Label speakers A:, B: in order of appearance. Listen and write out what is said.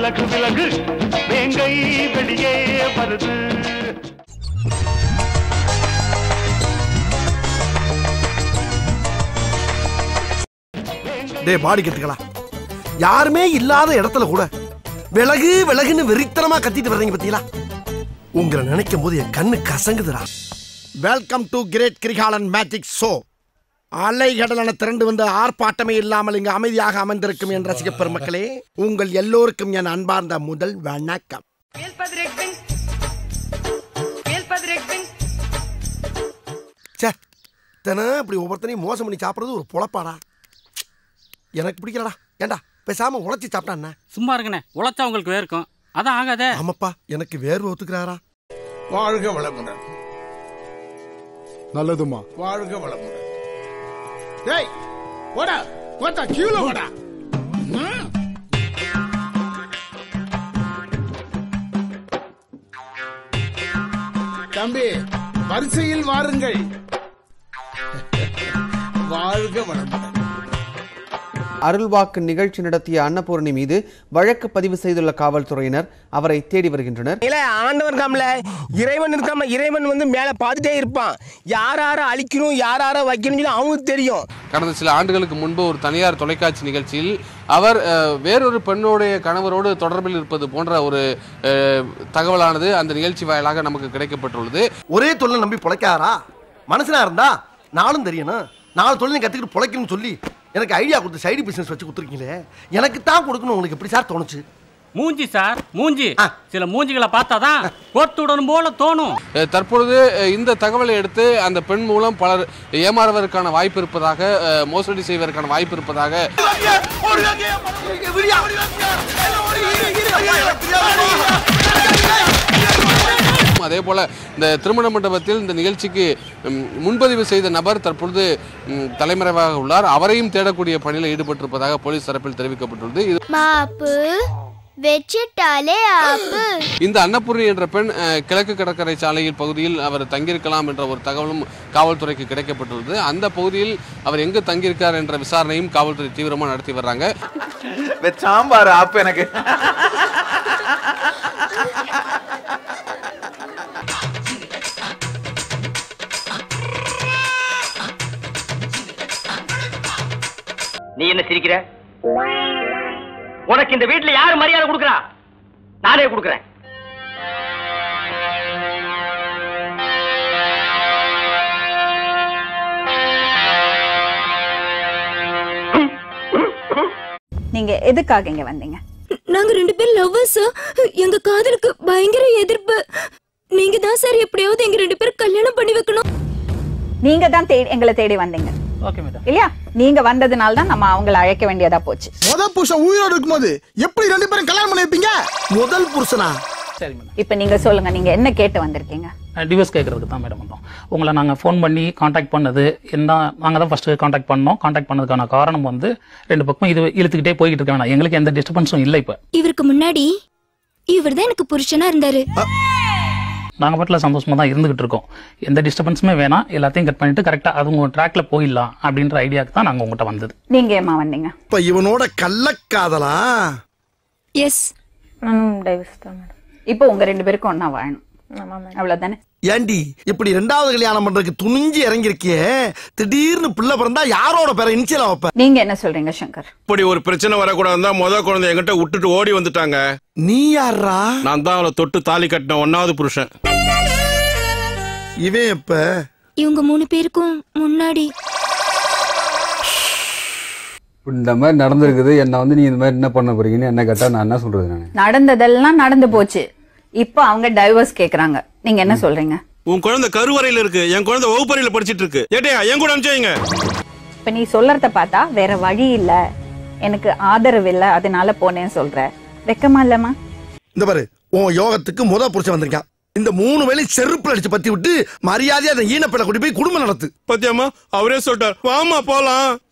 A: விலகு விலகு வேங்கை வெளியே வருது
B: டேய் பாடி கட்டுக்கலாம் யாருமே இல்லாத இடத்துல கூட விலகு விலகுன்னு வெறித்தனமா கத்திட்டு வர்றீங்க பத்தீங்களா உங்களை நினைக்கும் போது என் கண்ணு கசங்குதுடா welcome to great Kirikalan magic show அலைகடலான திரண்டு வந்த ஆர்ப்பாட்டமே இல்லாமல் இங்கு அமைதியாக அமர்ந்திருக்கும் என் ரசிக பெருமக்களே உங்கள் எல்லோருக்கும் என் அன்பார்ந்த முதல் வணக்கம் ச்சே தினம் இப்படி ஒவ்வொருத்தனையும் மோசம் பண்ணி சாப்பிட்றது ஒரு பொழப்பாடா எனக்கு பிடிக்கலடா ஏண்டா பேசாம உழைச்சி சாப்பிட்டா என்ன
C: சும்மா இருங்கண்ணே உழைச்சா உங்களுக்கு வேர்க்கும் அதான் ஆகாதே
B: ஆமாப்பா எனக்கு வேர்வை ஒத்துக்கிறாரா
D: வாழ்க வளமுடன்
E: நல்லதுமா
D: வாழ்க வளமுடன் டேய் போடா போட்டா கீழ போடா ம். தம்பி வரிசையில் வாருங்கள் வாழ்க வளமுடன்
F: அருள்வாக்கு நிகழ்ச்சி நடத்திய அன்னபூரணி மீது வழக்கு பதிவு செய்துள்ள காவல்துறையினர் அவரை தேடி வருகின்றனர்
G: இல்ல ஆண்டவர் இருக்காமல இறைவன் இருக்காம இறைவன் வந்து மேல பார்த்துட்டே இருப்பான் யார் யார அழிக்கணும் யார் யார வைக்கணும் சொல்லி அவனுக்கு தெரியும்
H: கடந்த சில ஆண்டுகளுக்கு முன்பு ஒரு தனியார் தொலைக்காட்சி நிகழ்ச்சியில் அவர் அஹ், வேறொரு பெண்ணுடைய கணவரோடு தொடர்பில் இருப்பது போன்ற ஒரு அஹ், தகவலானது அந்த நிகழ்ச்சி வாயிலாக நமக்கு கிடைக்கப்பட்டுள்ளது
B: ஒரே தொழிலை நம்பி பொழைக்காரா மனுஷனா இருந்தா நாளும் தெரியணும் நாலு தொழிலை கத்துக்கிட்டு பொழைக்கணும்னு சொல்லி எனக்கு ஐடியா கொடுத்து சைடு பிசினஸ் வச்சு கொடுத்துருக்கீங்களே எனக்கு தான் கொடுக்கணும் உங்களுக்கு எப்படி சார் தோணுச்சு
C: மூஞ்சி சார் மூஞ்சி
B: ஆ.
C: சில மூஞ்சிகளை பார்த்தாதான் கோத்துடணும் போல தோணும்
H: அஹ், தற்பொழுது அஹ், இந்த தகவலை எடுத்து அந்த பெண் மூலம் பலர் ஏமாறுவதற்கான வாய்ப்பு இருப்பதாக அஹ், மோசடி செய்வதற்கான வாய்ப்பு இருப்பதாக அதே போல இந்த திருமண மண்டபத்தில் இந்த நிகழ்ச்சிக்கு ம், முன்பதிவு செய்த நபர் தற்பொழுது ம், தலைமறைவாக உள்ளார் அவரையும் தேடக்கூடிய பணியில் ஈடுபட்டிருப்பதாக போலீஸ் தரப்பில் தெரிவிக்கப்பட்டுள்ளது இது
I: மாப்பு வச்சிட்டாலே ஆப்பு
H: இந்த அன்னபூர்ணி என்ற பெண் அஹ், கிழக்கு கடற்கரை சாலையில் பகுதியில் அவர் தங்கியிருக்கலாம் என்ற ஒரு தகவலும் காவல்துறைக்கு கிடைக்கப்பட்டுள்ளது அந்த பகுதியில் அவர் எங்கு தங்கியிருக்கார் என்ற விசாரணையும் காவல்துறை தீவிரமாக நடத்தி வர்றாங்க
J: சாம்பார் ஆப் எனக்கு
A: நீ என்ன சிரிக்கிற உனக்கு இந்த வீட்டுல யாரு மரியாதை கொடுக்கறா நானே கொடுக்கறேன்
K: நீங்க எதுக்காக இங்க வந்தீங்க
I: நாங்க ரெண்டு பேரும் லவ்வர்ஸ் எங்க காதலுக்கு பயங்கர எதிர்ப்பு நீங்க தான் சார் எப்படியாவது எங்க ரெண்டு பேரும் கல்யாணம் பண்ணி வைக்கணும்
K: நீங்க தான் தேடி எங்களை தேடி வந்தீங்க
C: ஓகே மேடம்
K: இல்லையா நீங்க வந்ததுனால தான் நம்ம அவங்கள அழைக்க வேண்டியதா போச்சு
D: முத புருஷன் உயிரோடு இருக்கும்போது எப்படி ரெண்டு பேரும் கல்யாணம் பண்ணி வைப்பீங்க
B: முதல் புருஷனா
C: சரி மேடம்
K: இப்ப நீங்க சொல்லுங்க நீங்க என்ன கேட்டு வந்திருக்கீங்க
C: டிவோர்ஸ் கேட்கறதுக்கு தான் மேடம் வந்தோம் உங்களை நாங்கள் ஃபோன் பண்ணி காண்டாக்ட் பண்ணது என்ன நாங்கள் தான் ஃபர்ஸ்ட் காண்டாக்ட் பண்ணோம் காண்டாக்ட் பண்ணதுக்கான காரணம் வந்து ரெண்டு பக்கம் இது இழுத்துக்கிட்டே போய்கிட்டு இருக்க வேணாம் எங்களுக்கு எந்த டிஸ்டர்பன்ஸும் இல்லை இப்போ
I: இவருக்கு முன்னாடி இவர் தான் எனக்கு புருஷனா இருந்தாரு
C: நாங்கள் பாட்டில் சந்தோஷமா தான் இருந்துகிட்டு இருக்கோம் எந்த டிஸ்டர்பன்ஸுமே வேணாம் எல்லாத்தையும் கட் பண்ணிட்டு கரெக்டாக அது உங்கள் ட்ராக்ல போயிடலாம் அப்படின்ற ஐடியாவுக்கு தான் நாங்கள் உங்கள்கிட்ட வந்தது
K: நீங்க ஏமா வந்தீங்க
B: இப்ப இவனோட கள்ளக்காதலா
I: எஸ்
K: இப்போ உங்க ரெண்டு பேருக்கும் ஒண்ணா வாழணும் அவ்வளவுதானே
B: ஏண்டி இப்படி ரெண்டாவது கல்யாணம் பண்றதுக்கு துணிஞ்சு இறங்கிருக்கியே திடீர்னு பிள்ளை பிறந்தா யாரோட பேரை இனிச்சியலா வைப்ப
K: நீங்க என்ன சொல்றீங்க சங்கர்
D: இப்படி ஒரு பிரச்சனை வரக்கூடாது தான் முத குழந்தை என்கிட்ட விட்டுட்டு ஓடி வந்துட்டாங்க
B: நீ யாரா
D: நான் தான் அவளை தொட்டு தாலி கட்டின ஒன்னாவது புருஷன்
B: இவன் இப்ப
I: இவங்க மூணு பேருக்கும் முன்னாடி
E: இந்த மாதிரி நடந்திருக்குது என்ன வந்து நீ இந்த மாதிரி என்ன பண்ண போறீங்கன்னு என்ன கேட்டா நான் என்ன சொல்றது நான்
K: நடந்ததெல்லாம் நடந்து போச்சு இப்போ அவங்க டைவர்ஸ் கேக்குறாங்க நீங்க என்ன சொல்றீங்க
D: உன் குழந்தை கருவறையில இருக்கு என் குழந்தை வகுப்பறையில படிச்சிட்டு இருக்கு ஏட்டையா என் கூட அனுப்பிச்சீங்க
K: இப்ப நீ சொல்றத பார்த்தா வேற வழி இல்ல எனக்கு ஆதரவு இல்ல அதனால போனேன்னு சொல்ற வெக்கமா இல்லம்மா
B: இந்த பாரு உன் யோகத்துக்கு முத புருஷன் வந்திருக்கான் இந்த மூணு வேலை செருப்புல அடிச்சு பத்தி விட்டு மரியாதையா அந்த ஈனப்பிள்ளை கூட்டி போய் குடும்பம் நடத்து
D: பத்தியம்மா அவரே சொல்லிட்டார் வாமா போலாம்